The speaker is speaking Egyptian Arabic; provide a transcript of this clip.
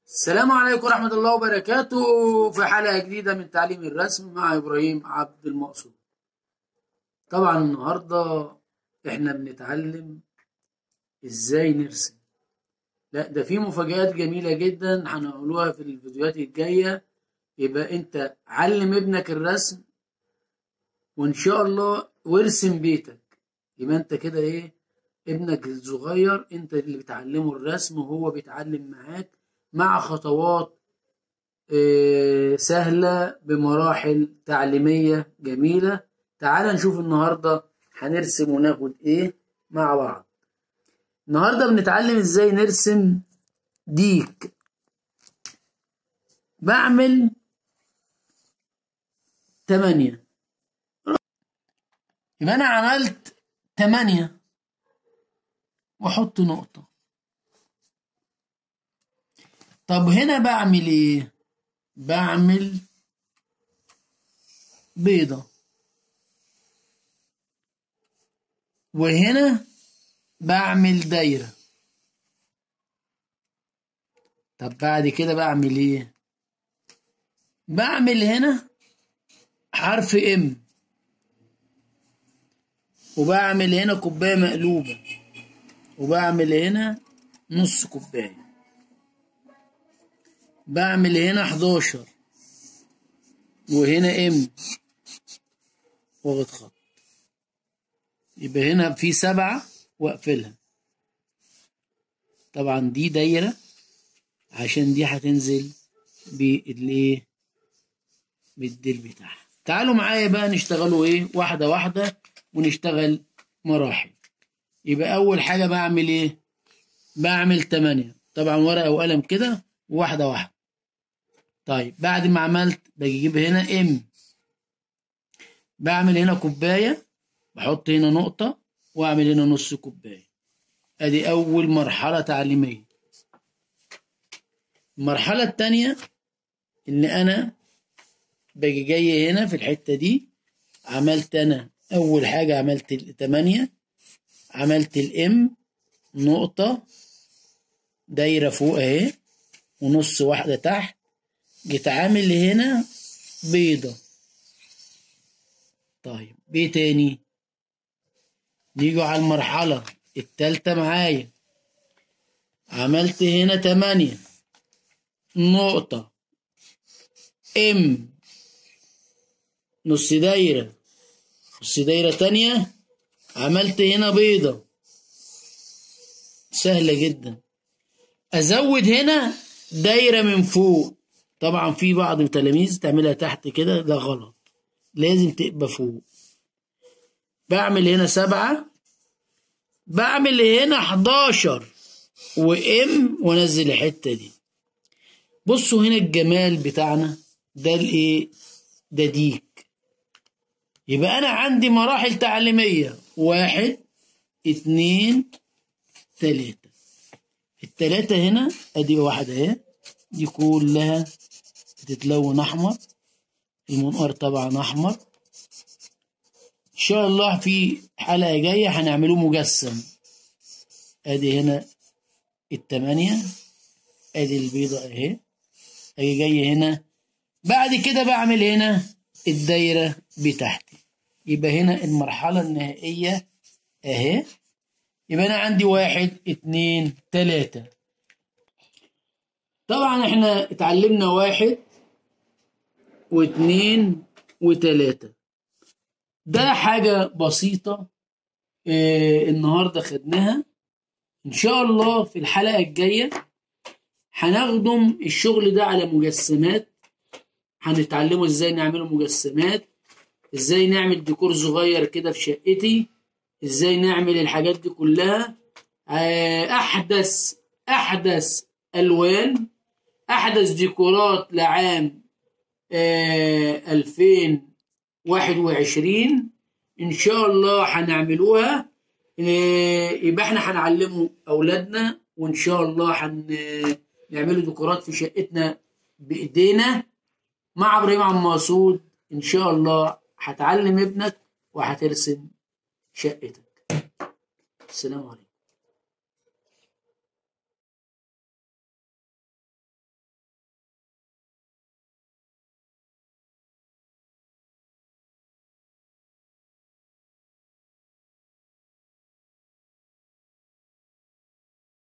السلام عليكم ورحمة الله وبركاته في حلقة جديدة من تعليم الرسم مع إبراهيم عبد المقصود طبعا النهاردة إحنا بنتعلم إزاي نرسم لا ده في مفاجآت جميلة جدا هنقولوها في الفيديوهات الجاية يبقى أنت علم ابنك الرسم وإن شاء الله وارسم بيتك يبقى أنت كده إيه ابنك الصغير أنت اللي بتعلمه الرسم وهو بيتعلم معاك مع خطوات سهلة بمراحل تعليمية جميلة تعال نشوف النهاردة هنرسم وناخد ايه مع بعض النهاردة بنتعلم ازاي نرسم ديك بعمل تمانية يبقى انا عملت تمانية واحط نقطة طب هنا بعمل ايه بعمل بيضة وهنا بعمل دايرة طب بعد كده بعمل ايه بعمل هنا حرف ام وبعمل هنا كوباية مقلوبة وبعمل هنا نص كوباية بعمل هنا 11 وهنا ام واخد خط يبقى هنا في سبعة واقفلها طبعا دي دايرة عشان دي هتنزل بالايه بالديل بتاعها تعالوا معايا بقى نشتغلوا ايه واحدة واحدة ونشتغل مراحل يبقى اول حاجة بعمل ايه بعمل تمانية طبعا ورقة وقلم كده واحدة واحدة طيب بعد ما عملت بجيب هنا ام بعمل هنا كوباية بحط هنا نقطة واعمل هنا نص كوباية ادي اول مرحلة تعليمية المرحلة التانية ان انا باجي جاي هنا في الحتة دي عملت انا اول حاجة عملت التمانية عملت الام نقطة دايرة فوق اهي ونص واحدة تحت جيت عامل هنا بيضة طيب ايه تاني نيجوا على المرحلة التالتة معايا عملت هنا تمانية نقطة ام نص دايرة نص دايرة تانية عملت هنا بيضة سهلة جدا ازود هنا دايرة من فوق طبعا في بعض التلاميذ تعملها تحت كده ده غلط لازم تبقى فوق بعمل هنا سبعة بعمل هنا حداشر وام وانزل الحتة دي بصوا هنا الجمال بتاعنا ده الايه ده ديك يبقى انا عندي مراحل تعليمية واحد اتنين تلاتة التلاتة هنا ادي واحدة اهي دي كلها بتتلون احمر المنقار طبعا احمر ان شاء الله في حلقة جاية هنعمله مجسم ادي هنا التمانية ادي البيضة اهي اجي جاي هنا بعد كده بعمل هنا الدايرة بتاعتي يبقى هنا المرحلة النهائية اهي يبقى انا عندي واحد اتنين تلاتة طبعا احنا اتعلمنا واحد واتنين وتلاتة ده حاجة بسيطة اه النهاردة خدناها ان شاء الله في الحلقة الجاية هنخدم الشغل ده على مجسمات هنتعلموا ازاي نعمله مجسمات ازاي نعمل ديكور صغير كده في شقتي ازاي نعمل الحاجات دي كلها اه احدث احدث الوان احدث ديكورات لعام آه 2021 ان شاء الله هنعملوها آه يبقى احنا هنعلمه اولادنا وان شاء الله هنعملوا ديكورات في شقتنا بايدينا مع ابراهيم عم مسعود ان شاء الله هتعلم ابنك وهترسم شقتك السلام عليكم